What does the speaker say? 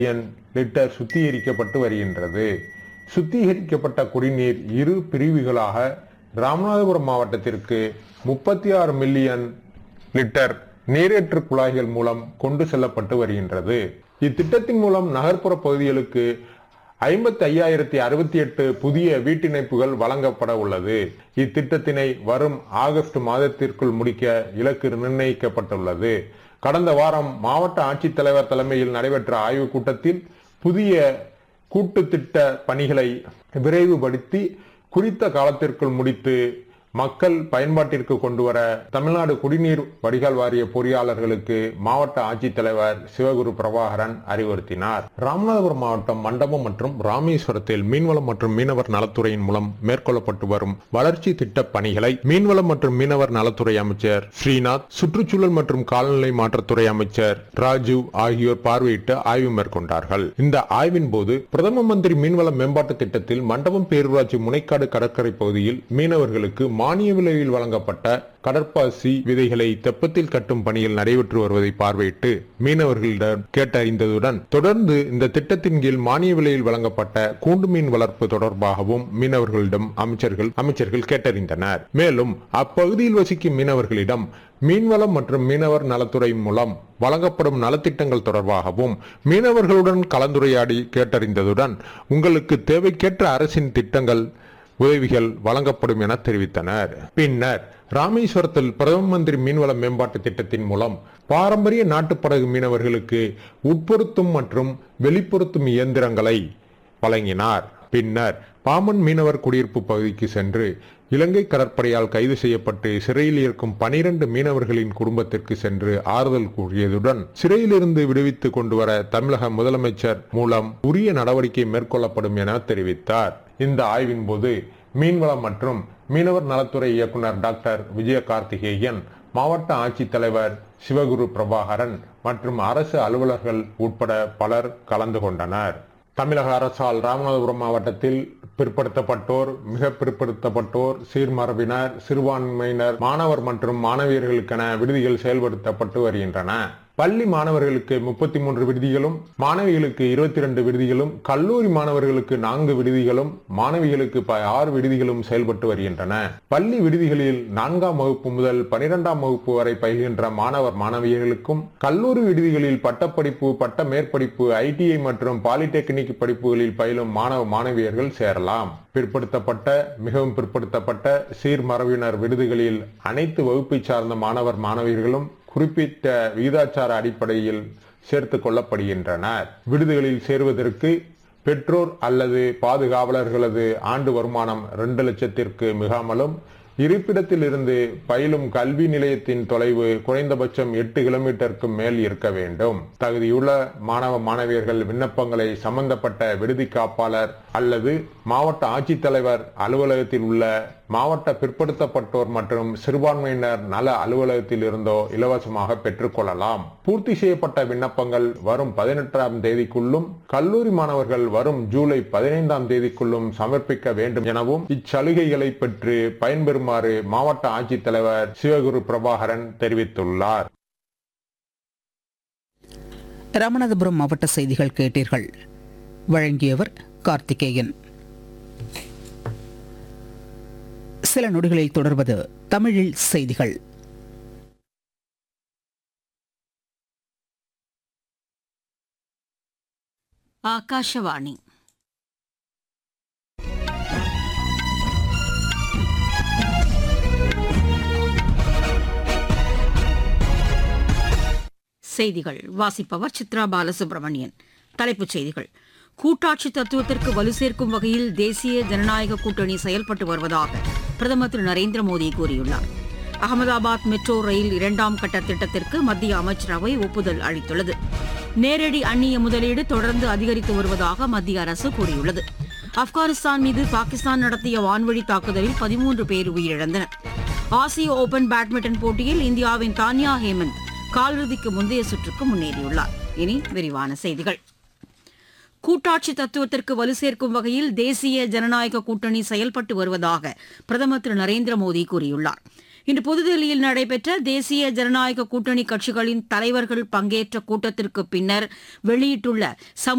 என் litre சுத்திகரிக்கப்பட்டு வருகின்றது சுத்திகரிக்கப்பட்ட குடிநீர் இரு பிரிவுகளாக ராமநாதபுரம் மாவட்டத்திற்கு முப்பத்தி ஆறு மில்லியன் லிட்டர் நீரேற்று குழாய்கள் மூலம் கொண்டு செல்லப்பட்டு வருகின்றது இத்திட்டத்தின் மூலம் நகர்ப்புற பகுதிகளுக்கு ஐம்பத்தி ஐயாயிரத்தி அறுபத்தி எட்டு புதிய வீட்டிணைப்புகள் வழங்கப்பட உள்ளது இத்திட்டத்தினை வரும் ஆகஸ்ட் மாதத்திற்குள் முடிக்க இலக்கு நிர்ணயிக்கப்பட்டுள்ளது கடந்த வாரம் மாவட்ட ஆட்சித்தலைவர் தலைமையில் நடைபெற்ற ஆய்வுக் கூட்டத்தில் புதிய கூட்டு திட்ட பணிகளை விரைவுபடுத்தி குறித்த காலத்திற்குள் முடித்து மக்கள் பயன்பாட்டிற்கு கொண்டு வர தமிழ்நாடு குடிநீர் வடிகால் வாரிய பொறியாளர்களுக்கு மாவட்ட ஆட்சித்தலைவர் சிவகுரு பிரபாகரன் அறிவுறுத்தினார் ராமநாதபுரம் மாவட்டம் மண்டபம் மற்றும் ராமேஸ்வரத்தில் மீன்வளம் மற்றும் மீனவர் நலத்துறையின் மூலம் மேற்கொள்ளப்பட்டு வரும் வளர்ச்சி திட்ட பணிகளை மீன்வளம் மற்றும் மீனவர் நலத்துறை அமைச்சர் ஸ்ரீநாத் சுற்றுச்சூழல் மற்றும் காலநிலை மாற்றத்துறை அமைச்சர் ராஜு ஆகியோர் பார்வையிட்டு ஆய்வு மேற்கொண்டார்கள் இந்த ஆய்வின் போது பிரதம மந்திரி மீன்வள மேம்பாட்டு திட்டத்தில் மண்டபம் பேரூராட்சி முனைக்காடு கடற்கரை பகுதியில் மீனவர்களுக்கு மானிய விலையில் வழங்கப்பட்ட கடற்பாசி விதைகளை தெப்பத்தில் கட்டும் பணியில் நடைபெற்று வருவதை பார்வையிட்டு மீனவர்களிடம் கேட்டறிந்ததுடன் தொடர்ந்து இந்த திட்டத்தின் கீழ் மானிய விலையில் வழங்கப்பட்ட கூண்டு மீன் வளர்ப்பு தொடர்பாகவும் மீனவர்களிடம் அமைச்சர்கள் அமைச்சர்கள் கேட்டறிந்தனர் மேலும் அப்பகுதியில் வசிக்கும் மீனவர்களிடம் மீன்வளம் மற்றும் மீனவர் நலத்துறை மூலம் வழங்கப்படும் நலத்திட்டங்கள் தொடர்பாகவும் மீனவர்களுடன் கலந்துரையாடி கேட்டறிந்ததுடன் உங்களுக்கு தேவைக்கேற்ற அரசின் திட்டங்கள் உதவிகள் வழங்கப்படும் என தெரிவித்தனர் பின்னர் ராமேஸ்வரத்தில் பிரதம மந்திரி மீன்வள மேம்பாட்டு திட்டத்தின் மூலம் பாரம்பரிய நாட்டுப்படகு மீனவர்களுக்கு உட்பொருத்தும் மற்றும் வெளிப்படுத்தும் இயந்திரங்களை வழங்கினார் பின்னர் பாமன் மீனவர் குடியிருப்பு பகுதிக்கு சென்று இலங்கை கடற்படையால் கைது செய்யப்பட்டு சிறையில் இருக்கும் பனிரெண்டு மீனவர்களின் குடும்பத்திற்கு சென்று ஆறுதல் கூறியதுடன் சிறையிலிருந்து விடுவித்து கொண்டு வர தமிழக முதலமைச்சர் மூலம் உரிய நடவடிக்கை மேற்கொள்ளப்படும் என தெரிவித்தார் இந்த ஆய்வின் போது மீன்வளம் மற்றும் மீனவர் நலத்துறை இயக்குனர் டாக்டர் விஜய கார்த்திகேயன் மாவட்ட ஆட்சித்தலைவர் சிவகுரு பிரபாகரன் மற்றும் அரசு அலுவலர்கள் உட்பட பலர் கலந்து கொண்டனர் தமிழக அரசால் ராமநாதபுரம் மாவட்டத்தில் பிற்படுத்தப்பட்டோர் மிக பிற்படுத்தப்பட்டோர் சீர்மரபினர் சிறுபான்மையினர் மாணவர் மற்றும் மாணவியர்களுக்கென விடுதிகள் செயல்படுத்தப்பட்டு வருகின்றன பள்ளி மாணவர்களுக்கு முப்பத்தி மூன்று விடுதிகளும் மாணவிகளுக்கு இருபத்தி ரெண்டு விடுதிகளும் கல்லூரி மாணவர்களுக்கு நான்கு விடுதிகளும் மாணவிகளுக்கு ப- ஆறு விடுதிகளும் செயல்பட்டு வருகின்றன பள்ளி விடுதிகளில் நான்காம் வகுப்பு முதல் பனிரெண்டாம் வகுப்பு வரை பயில்கின்ற மாணவர் மாணவியர்களுக்கும் கல்லூரி விடுதிகளில் பட்டப்படிப்பு பட்ட மேற்படிப்பு ஐடிஐ மற்றும் பாலிடெக்னிக் படிப்புகளில் பயிலும் மாணவ மாணவியர்கள் சேரலாம் பிற்படுத்தப்பட்ட மிகவும் பிற்படுத்தப்பட்ட சீர்மரபினர் விடுதிகளில் அனைத்து வகுப்பை சார்ந்த மாணவர் மாணவியர்களும் குறிப்பிட்ட விகிதாச்சார அடிப்படையில் சேர்த்துக் கொள்ளப்படுகின்றனர் விடுதிகளில் சேருவதற்கு பெற்றோர் அல்லது பாதுகாவலர்களது ஆண்டு வருமானம் இரண்டு லட்சத்திற்கு மிகாமலும் இருப்பிடத்தில் இருந்து பயிலும் கல்வி நிலையத்தின் தொலைவு குறைந்தபட்சம் எட்டு கிலோமீட்டருக்கு மேல் இருக்க வேண்டும் தகுதியுள்ள மாணவ மாணவியர்கள் விண்ணப்பங்களை சம்பந்தப்பட்ட விடுதி காப்பாளர் அல்லது மாவட்ட ஆட்சித்தலைவர் அலுவலகத்தில் உள்ள மாவட்ட பிற்படுத்தப்பட்டோர் மற்றும் சிறுபான்மையினர் நல அலுவலகத்தில் இருந்தோ இலவசமாக பெற்றுக்கொள்ளலாம் பூர்த்தி செய்யப்பட்ட விண்ணப்பங்கள் வரும் பதினெட்டாம் தேதிக்குள்ளும் கல்லூரி மாணவர்கள் வரும் ஜூலை பதினைந்தாம் தேதிக்குள்ளும் சமர்ப்பிக்க வேண்டும் எனவும் இச்சலுகைகளை பெற்று பயன்பெறுமாறு மாவட்ட ஆட்சித்தலைவர் சிவகுரு பிரபாகரன் தெரிவித்துள்ளார் ராமநாதபுரம் மாவட்ட செய்திகள் கேட்டீர்கள் வழங்கியவர் கார்த்திகேயன் சில நொடிகளில் தொடர்வது தமிழில் செய்திகள் ಆಕಾಶವಾಣಿ செய்திகள் வாசிப்பவர் சித்ரா பாலசுப்ரமணியன் தலைப்புச் செய்திகள் கூட்டாட்சி தத்துவத்திற்கு வலு சேர்க்கும் வகையில் தேசிய ஜனநாயக கூட்டணி செயல்பட்டு வருவதாக பிரதமர் திரு நரேந்திர மோடி கூறியுள்ளார் அகமதாபாத் மெட்ரோ ரயில் இரண்டாம் கட்ட திட்டத்திற்கு மத்திய அமைச்சரவை ஒப்புதல் அளித்துள்ளது நேரடி அந்நிய முதலீடு தொடர்ந்து அதிகரித்து வருவதாக மத்திய அரசு கூறியுள்ளது ஆப்கானிஸ்தான் மீது பாகிஸ்தான் நடத்திய வான்வழி தாக்குதலில் பதிமூன்று பேர் உயிரிழந்தனர் ஆசிய ஓபன் பேட்மிண்டன் போட்டியில் இந்தியாவின் தான்யா ஹேமந்த் காலிறுதிக்கு முந்தைய சுற்றுக்கு முன்னேறியுள்ளார் இனி விரிவான செய்திகள் கூட்டாட்சி தத்துவத்திற்கு வலு சேர்க்கும் வகையில் தேசிய ஜனநாயக கூட்டணி செயல்பட்டு வருவதாக பிரதமர் திரு நரேந்திர மோடி கூறியுள்ளார் இன்று புதுதில்லியில் நடைபெற்ற தேசிய ஜனநாயக கூட்டணி கட்சிகளின் தலைவர்கள் பங்கேற்ற கூட்டத்திற்கு பின்னர் வெளியிட்டுள்ள சமூக